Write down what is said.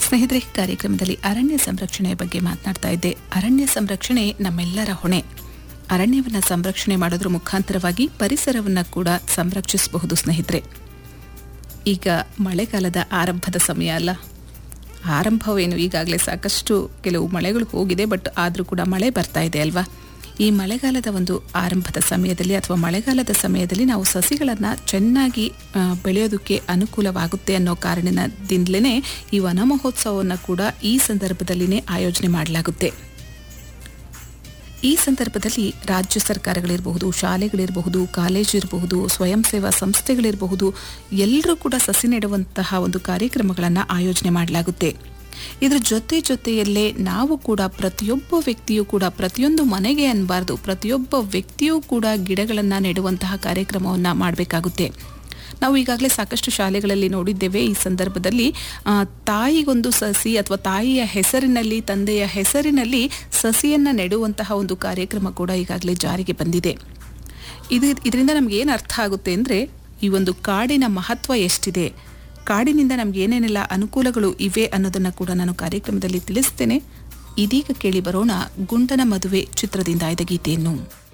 ಸ್ನೇಹಿತರೆ ಕಾರ್ಯಕ್ರಮದಲ್ಲಿ ಅರಣ್ಯ ಸಂರಕ್ಷಣೆಯ ಬಗ್ಗೆ ಮಾತನಾಡ್ತಾ ಇದ್ದೆ ಅರಣ್ಯ ಸಂರಕ್ಷಣೆ ನಮ್ಮೆಲ್ಲರ ಹೊಣೆ ಅರಣ್ಯವನ್ನು ಸಂರಕ್ಷಣೆ ಮಾಡೋದ್ರ ಮುಖಾಂತರವಾಗಿ ಪರಿಸರವನ್ನು ಕೂಡ ಸಂರಕ್ಷಿಸಬಹುದು ಸ್ನೇಹಿತರೆ ಈಗ ಮಳೆಗಾಲದ ಆರಂಭದ ಸಮಯ ಅಲ್ಲ ಆರಂಭವೇನು ಈಗಾಗಲೇ ಸಾಕಷ್ಟು ಕೆಲವು ಮಳೆಗಳು ಹೋಗಿದೆ ಬಟ್ ಆದರೂ ಕೂಡ ಮಳೆ ಬರ್ತಾ ಇದೆ ಅಲ್ವಾ ಈ ಮಳೆಗಾಲದ ಒಂದು ಆರಂಭದ ಸಮಯದಲ್ಲಿ ಅಥವಾ ಮಳೆಗಾಲದ ಸಮಯದಲ್ಲಿ ನಾವು ಸಸಿಗಳನ್ನು ಚೆನ್ನಾಗಿ ಆ, ಬೆಳೆಯೋದಕ್ಕೆ ಅನುಕೂಲವಾಗುತ್ತೆ ಅನ್ನೋ ಕಾರಣದಿಂದಲೇ ಈ ವನ ಮಹೋತ್ಸವವನ್ನು ಕೂಡ ಈ ಸಂದರ್ಭದಲ್ಲಿನೇ ಆಯೋಜನೆ ಮಾಡಲಾಗುತ್ತೆ ಈ ಸಂದರ್ಭದಲ್ಲಿ ರಾಜ್ಯ ಸರ್ಕಾರಗಳಿರಬಹುದು ಶಾಲೆಗಳಿರಬಹುದು ಕಾಲೇಜು ಇರಬಹುದು ಸ್ವಯಂ ಸೇವಾ ಸಂಸ್ಥೆಗಳಿರಬಹುದು ಎಲ್ಲರೂ ಕೂಡ ಸಸಿ ನೆಡುವಂತಹ ಒಂದು ಕಾರ್ಯಕ್ರಮಗಳನ್ನು ಆಯೋಜನೆ ಮಾಡಲಾಗುತ್ತೆ ಇದರ ಜೊತೆ ಜೊತೆಯಲ್ಲೇ ನಾವು ಕೂಡ ಪ್ರತಿಯೊಬ್ಬ ವ್ಯಕ್ತಿಯೂ ಕೂಡ ಪ್ರತಿಯೊಂದು ಮನೆಗೆ ಅನ್ಬಾರ್ದು ಪ್ರತಿಯೊಬ್ಬ ವ್ಯಕ್ತಿಯೂ ಕೂಡ ಗಿಡಗಳನ್ನು ನೆಡುವಂತಹ ಕಾರ್ಯಕ್ರಮವನ್ನು ಮಾಡಬೇಕಾಗುತ್ತೆ ನಾವು ಈಗಾಗಲೇ ಸಾಕಷ್ಟು ಶಾಲೆಗಳಲ್ಲಿ ನೋಡಿದ್ದೇವೆ ಈ ಸಂದರ್ಭದಲ್ಲಿ ಆ, ತಾಯಿಗೊಂದು ಸಸಿ ಅಥವಾ ತಾಯಿಯ ಹೆಸರಿನಲ್ಲಿ ತಂದೆಯ ಹೆಸರಿನಲ್ಲಿ ಸಸಿಯನ್ನು ನೆಡುವಂತಹ ಒಂದು ಕಾರ್ಯಕ್ರಮ ಕೂಡ ಈಗಾಗಲೇ ಜಾರಿಗೆ ಬಂದಿದೆ ಇದು ಇದರಿಂದ ನಮ್ಗೆ ಏನು ಅರ್ಥ ಆಗುತ್ತೆ ಅಂದರೆ ಈ ಒಂದು ಕಾಡಿನ ಮಹತ್ವ ಎಷ್ಟಿದೆ ಕಾಡಿನಿಂದ ನಮ್ಗೆ ಏನೇನೆಲ್ಲ ಅನುಕೂಲಗಳು ಇವೆ ಅನ್ನೋದನ್ನು ಕೂಡ ನಾನು ಕಾರ್ಯಕ್ರಮದಲ್ಲಿ ತಿಳಿಸ್ತೇನೆ ಇದೀಗ ಕೇಳಿ ಬರೋಣ ಗುಂಡನ ಮದುವೆ ಚಿತ್ರದಿಂದ ಆಯ್ದ ಗೀತೆಯನ್ನು